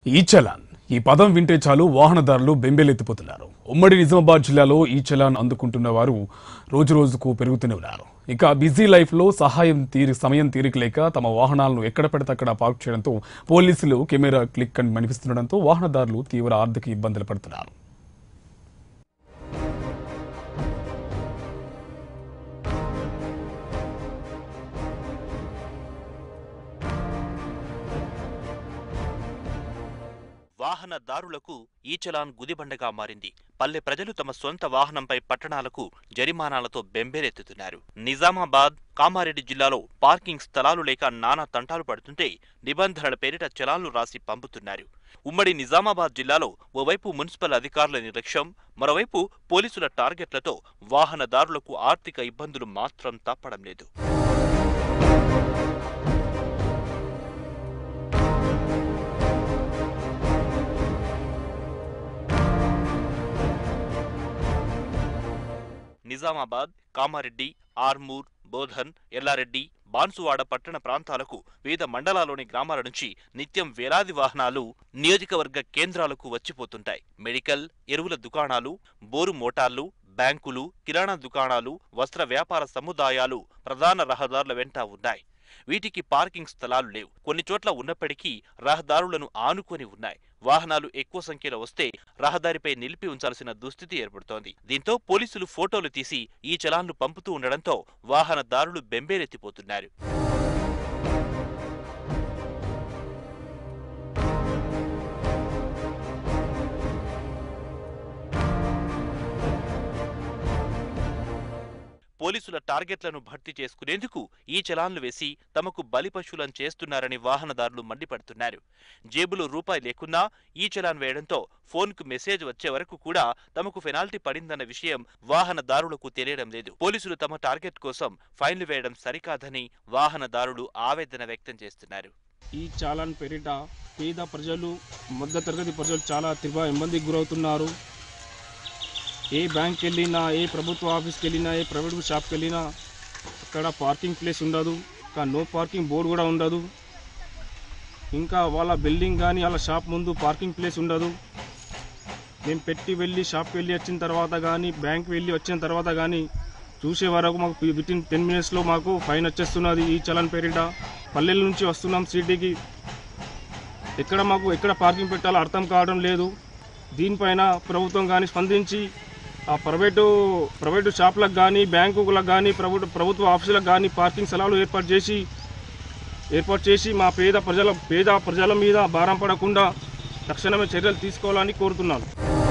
ఈ చలాన్ ఈ పదం వింటే చాలు వాహనదారులు బెంబేలెత్తిపోతున్నారు ఉమ్మడి నిజామాబాద్ జిల్లాలో ఈ చలాన్ అందుకుంటున్న వారు రోజు రోజుకు పెరుగుతూనే ఉన్నారు ఇక బిజీ లైఫ్లో సహాయం తీరి సమయం తీరిక లేక తమ వాహనాలను ఎక్కడ పడితే అక్కడ పార్క్ చేయడంతో పోలీసులు కెమెరా క్లిక్ అని మనిపిస్తుండడంతో వాహనదారులు తీవ్ర ఆర్థిక ఇబ్బందులు పడుతున్నారు వాహనదారులకు ఈ చలాన్ గుదిబండగా మారింది పల్లె ప్రజలు తమ సొంత వాహనంపై పట్టణాలకు జరిమానాలతో బెంబేలెత్తుతున్నారు నిజామాబాద్ కామారెడ్డి జిల్లాలో పార్కింగ్ స్థలాలు లేక నానా తంటాలు పడుతుంటే నిబంధనల పేరిట చలాన్లు రాసి పంపుతున్నారు ఉమ్మడి నిజామాబాద్ జిల్లాలో ఓవైపు మున్సిపల్ అధికారుల నిర్లక్ష్యం మరోవైపు పోలీసుల టార్గెట్లతో వాహనదారులకు ఆర్థిక ఇబ్బందులు మాత్రం తప్పడం లేదు నిజామాబాద్ కామారెడ్డి ఆర్మూర్ బోధన్ ఎల్లారెడ్డి బాన్సువాడ పట్టణ ప్రాంతాలకు వివిధ మండలాల్లోని గ్రామాల నుంచి నిత్యం వేలాది వాహనాలు నియోజకవర్గ కేంద్రాలకు వచ్చిపోతుంటాయి మెడికల్ ఎరువుల దుకాణాలు బోరు మోటార్లు బ్యాంకులు కిరాణా దుకాణాలు వస్త్ర వ్యాపార సముదాయాలు ప్రధాన రహదారుల వెంట ఉన్నాయి వీటికి పార్కింగ్ స్థలాలు లేవు కొన్ని చోట్ల ఉన్నప్పటికీ రహదారులను ఆనుకొని ఉన్నాయి వాహనాలు ఎక్కువ సంఖ్యలో వస్తే రహదారిపై నిలిపి ఉంచాల్సిన దుస్థితి ఏర్పడుతోంది దీంతో పోలీసులు ఫోటోలు తీసి ఈ చలాన్లు పంపుతూ ఉండడంతో వాహనదారులు బెంబేలెత్తిపోతున్నారు పోలీసుల టార్గెట్లను భర్తీ చేసుకునేందుకు ఈ చలాన్లు వేసి తమకు బలిపశువులను చేస్తున్నారని వాహనదారులు మండిపడుతున్నారు జేబులో రూపాయి లేకున్నా ఈ చలాన్ వేయడంతో ఫోన్కు మెసేజ్ వచ్చే వరకు కూడా తమకు పెనాల్టీ పడిందన్న విషయం వాహనదారులకు తెలియడం లేదు పోలీసులు తమ టార్గెట్ కోసం ఫైన్లు వేయడం సరికాదని వాహనదారులు ఆవేదన వ్యక్తం చేస్తున్నారు ఈ చాలాన్ పేరిట పేద ప్రజలు మధ్యతరగతి ప్రజలు చాలా తీవ్ర ఇబ్బందికి గురవుతున్నారు ఏ బ్యాంక్కి వెళ్ళినా ఏ ప్రభుత్వ ఆఫీస్కి వెళ్ళినా ఏ ప్రైవేట్ షాప్కి వెళ్ళినా అక్కడ పార్కింగ్ ప్లేస్ ఉండదు ఇంకా నో పార్కింగ్ బోర్డు కూడా ఉండదు ఇంకా వాళ్ళ బిల్డింగ్ కానీ వాళ్ళ షాప్ ముందు పార్కింగ్ ప్లేస్ ఉండదు మేము పెట్టి వెళ్ళి షాప్కి వెళ్ళి వచ్చిన తర్వాత కానీ బ్యాంక్ వెళ్ళి వచ్చిన తర్వాత కానీ చూసే వరకు మాకు విత్ ఇన్ టెన్ మినిట్స్లో మాకు ఫైన్ వచ్చేస్తున్నది ఈ చలన్ పేరిట పల్లెల నుంచి వస్తున్నాం సిటీకి ఎక్కడ మాకు ఎక్కడ పార్కింగ్ పెట్టాలో అర్థం కావడం లేదు దీనిపైన ప్రభుత్వం కానీ స్పందించి ఆ ప్రైవేటు ప్రైవేటు షాపులకు కానీ బ్యాంకులకు కానీ ప్రభుత్వ ప్రభుత్వ ఆఫీసులకు కానీ పార్కింగ్ స్థలాలు ఏర్పాటు చేసి ఏర్పాటు చేసి మా పేద ప్రజల పేద ప్రజల మీద భారం పడకుండా తక్షణమే చర్యలు తీసుకోవాలని కోరుతున్నాను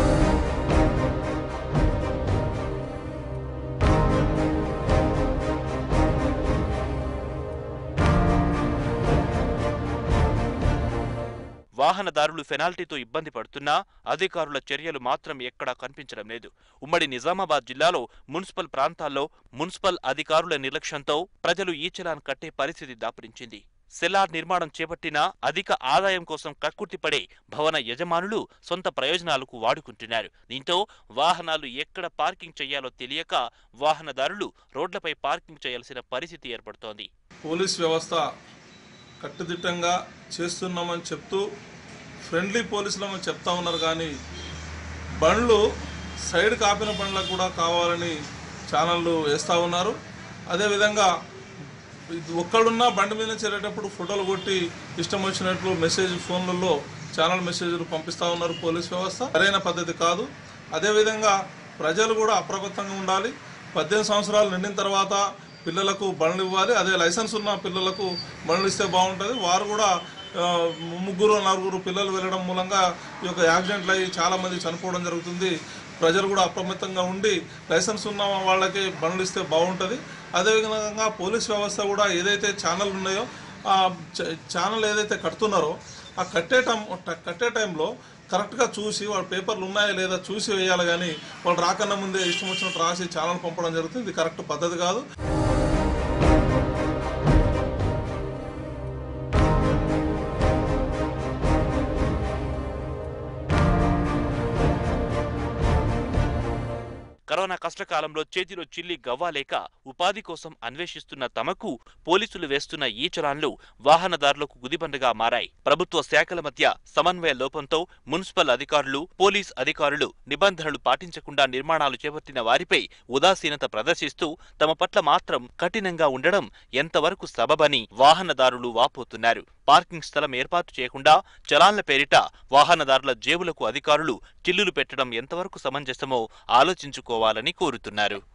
వాహనదారులు పెనాల్టీతో ఇబ్బంది పడుతున్నా అధికారుల చర్యలు మాత్రం ఎక్కడా కనిపించడం లేదు ఉమ్మడి నిజామాబాద్ జిల్లాలో మున్సిపల్ ప్రాంతాల్లో మున్సిపల్ అధికారుల నిర్లక్ష్యంతో ప్రజలు ఈ చలాన్ కట్టే పరిస్థితి దాపురించింది సెల్లార్ నిర్మాణం చేపట్టినా అధిక ఆదాయం కోసం కక్కుర్తిపడే భవన యజమానులు సొంత ప్రయోజనాలకు వాడుకుంటున్నారు దీంతో వాహనాలు ఎక్కడ పార్కింగ్ చేయాలో తెలియక వాహనదారులు రోడ్లపై పార్కింగ్ చేయాల్సిన పరిస్థితి ఏర్పడుతోంది పోలీస్ వ్యవస్థ కట్టుదిట్టంగా చేస్తున్నామని చెప్తూ ఫ్రెండ్లీ పోలీసులమని చెప్తా ఉన్నారు కానీ బండ్లు సైడ్ కాపిన బండ్లకు కూడా కావాలని ఛానళ్ళు వేస్తూ ఉన్నారు అదేవిధంగా ఇది ఒక్కడున్నా బండి మీద చేరేటప్పుడు ఫోటోలు కొట్టి ఇష్టం వచ్చినట్లు మెసేజ్ ఫోన్లలో ఛానల్ మెసేజ్లు పంపిస్తూ ఉన్నారు పోలీస్ వ్యవస్థ సరైన పద్ధతి కాదు అదేవిధంగా ప్రజలు కూడా అప్రమత్తంగా ఉండాలి పద్దెనిమిది సంవత్సరాలు నిండిన తర్వాత పిల్లలకు బండ్లు ఇవ్వాలి అదే లైసెన్స్ ఉన్న పిల్లలకు బండ్లు ఇస్తే బాగుంటుంది వారు కూడా ఆ, ముగ్గురు నలుగురు పిల్లలు వెళ్ళడం మూలంగా ఈ యొక్క యాక్సిడెంట్లు అయ్యి చాలామంది చనిపోవడం జరుగుతుంది ప్రజలు కూడా అప్రమత్తంగా ఉండి లైసెన్స్ ఉన్న వాళ్ళకి బండ్లు ఇస్తే బాగుంటుంది అదేవిధంగా పోలీస్ వ్యవస్థ కూడా ఏదైతే ఛానల్ ఉన్నాయో ఆ చ- ఛానల్ ఏదైతే కడుతున్నారో ఆ కట్టే టైం కట్టే టైంలో కరెక్ట్గా చూసి వాళ్ళ పేపర్లు ఉన్నాయా లేదా చూసి వేయాలి కానీ వాళ్ళు రాకన్నా ముందే ఇష్టం వచ్చినట్టు రాసి ఛానల్ పంపడం జరుగుతుంది ఇది కరెక్ట్ పద్ధతి కాదు కరోనా కరోనా కష్టకాలంలో చేతిలో చిల్లి గవ్వాలేక ఉపాధి కోసం అన్వేషిస్తున్న తమకు పోలీసులు వేస్తున్న ఈ చలాన్లు వాహనదారులకు గుదిబండగా మారాయి ప్రభుత్వ శాఖల మధ్య సమన్వయ లోపంతో మున్సిపల్ అధికారులు పోలీస్ అధికారులు నిబంధనలు పాటించకుండా నిర్మాణాలు చేపట్టిన వారిపై ఉదాసీనత ప్రదర్శిస్తూ తమ పట్ల మాత్రం కఠినంగా ఉండడం ఎంతవరకు సబబని వాహనదారులు వాపోతున్నారు పార్కింగ్ స్థలం ఏర్పాటు చేయకుండా చలాన్ల పేరిట వాహనదారుల జేబులకు అధికారులు చిల్లులు పెట్టడం ఎంతవరకు సమంజసమో ఆలోచించుకోవాలని కోరుతున్నారు